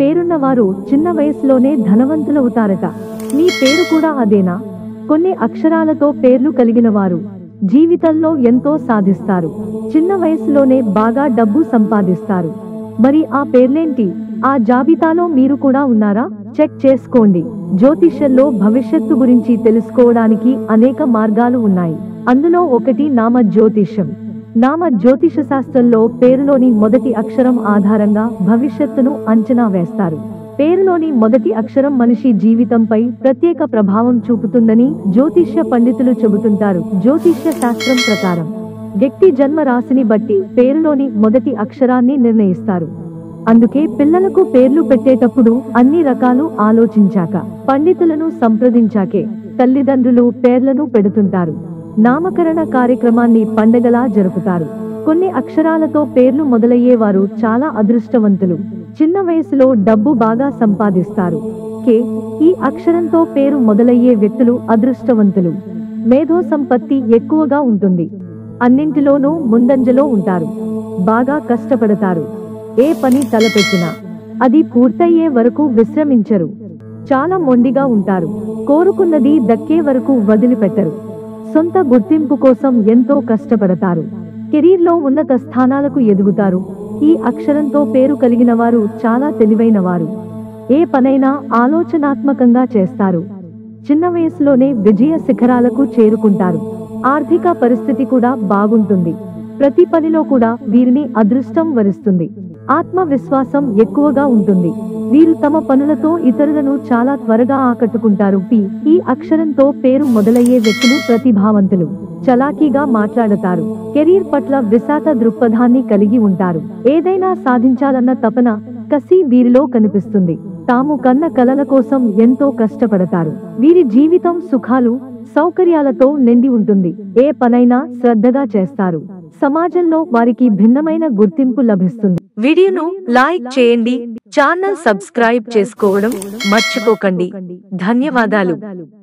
పేరున్నవారు చిన్న వయసులోనే ధనవంతులవుతారట మీ పేరు కూడా అదేనా కొన్ని అక్షరాలతో పేర్లు కలిగిన వారు జీవితంలో ఎంతో సాధిస్తారు చిన్న వయసులోనే బాగా డబ్బు సంపాదిస్తారు మరి ఆ పేర్లేంటి ఆ జాబితాలో మీరు కూడా ఉన్నారా చెక్ చేసుకోండి జ్యోతిష్యంలో భవిష్యత్తు గురించి తెలుసుకోవడానికి అనేక మార్గాలు ఉన్నాయి అందులో ఒకటి నామ జ్యోతిష్యం నామ జ్యోతిష శాస్త్రంలో పేరులోని మొదటి అక్షరం ఆధారంగా భవిష్యత్తును అంచనా వేస్తారు పేరులోని మొదటి అక్షరం మనిషి జీవితంపై ప్రత్యేక ప్రభావం చూపుతుందని జ్యోతిష్య పండితులు చెబుతుంటారు జ్యోతిష్య శాస్త్రం ప్రకారం వ్యక్తి జన్మ రాశిని బట్టి పేరులోని మొదటి అక్షరాన్ని నిర్ణయిస్తారు అందుకే పిల్లలకు పేర్లు పెట్టేటప్పుడు అన్ని రకాలు ఆలోచించాక పండితులను సంప్రదించాకే తల్లిదండ్రులు పేర్లను పెడుతుంటారు నామకరణ కార్యక్రమాన్ని పండగలా జరుపుతారు కొన్ని అక్షరాలతో పేర్లు మొదలయ్యేవారు చాలా అదృష్టవంతులు చిన్న వయసులో డబ్బు బాగా సంపాదిస్తారు కే ఈ అక్షరంతో పేరు మొదలయ్యే వ్యక్తులు అదృష్టవంతులు మేధో సంపత్తి ఎక్కువగా ఉంటుంది అన్నింటిలోనూ ముందంజలో ఉంటారు బాగా కష్టపడతారు ఏ పని తలపెట్టినా అది పూర్తయ్యే వరకు విశ్రమించరు చాలా మొండిగా ఉంటారు కోరుకున్నది దక్కే వరకు వదిలిపెట్టరు సొంత గుర్తింపు కోసం ఎంతో కష్టపడతారు కెరీర్లో ఉన్నత స్థానాలకు ఎదుగుతారు ఈ అక్షరంతో పేరు కలిగిన వారు చాలా తెలివైన వారు ఏ పనైనా ఆలోచనాత్మకంగా చేస్తారు చిన్న వయసులోనే విజయ శిఖరాలకు చేరుకుంటారు ఆర్థిక పరిస్థితి కూడా బాగుంటుంది ప్రతి పనిలో కూడా వీరిని అదృష్టం వరిస్తుంది ఆత్మవిశ్వాసం ఎక్కువగా ఉంటుంది వీరు తమ పనులతో ఇతరులను చాలా త్వరగా ఆకట్టుకుంటారు పి ఈ అక్షరంతో పేరు మొదలయ్యే వ్యక్తులు ప్రతిభావంతులు చలాకీగా మాట్లాడతారు కెరీర్ పట్ల విశాత దృక్పథాన్ని కలిగి ఉంటారు ఏదైనా సాధించాలన్న తపన కసి వీరిలో కనిపిస్తుంది తాము కన్న కలల కోసం ఎంతో కష్టపడతారు వీరి జీవితం సుఖాలు సౌకర్యాలతో నిండి ఉంటుంది ఏ పనైనా శ్రద్ధగా చేస్తారు సమాజంలో వారికి భిన్నమైన గుర్తింపు లభిస్తుంది వీడియోను లైక్ చేయండి ఛానల్ సబ్స్క్రైబ్ చేసుకోవడం మర్చిపోకండి ధన్యవాదాలు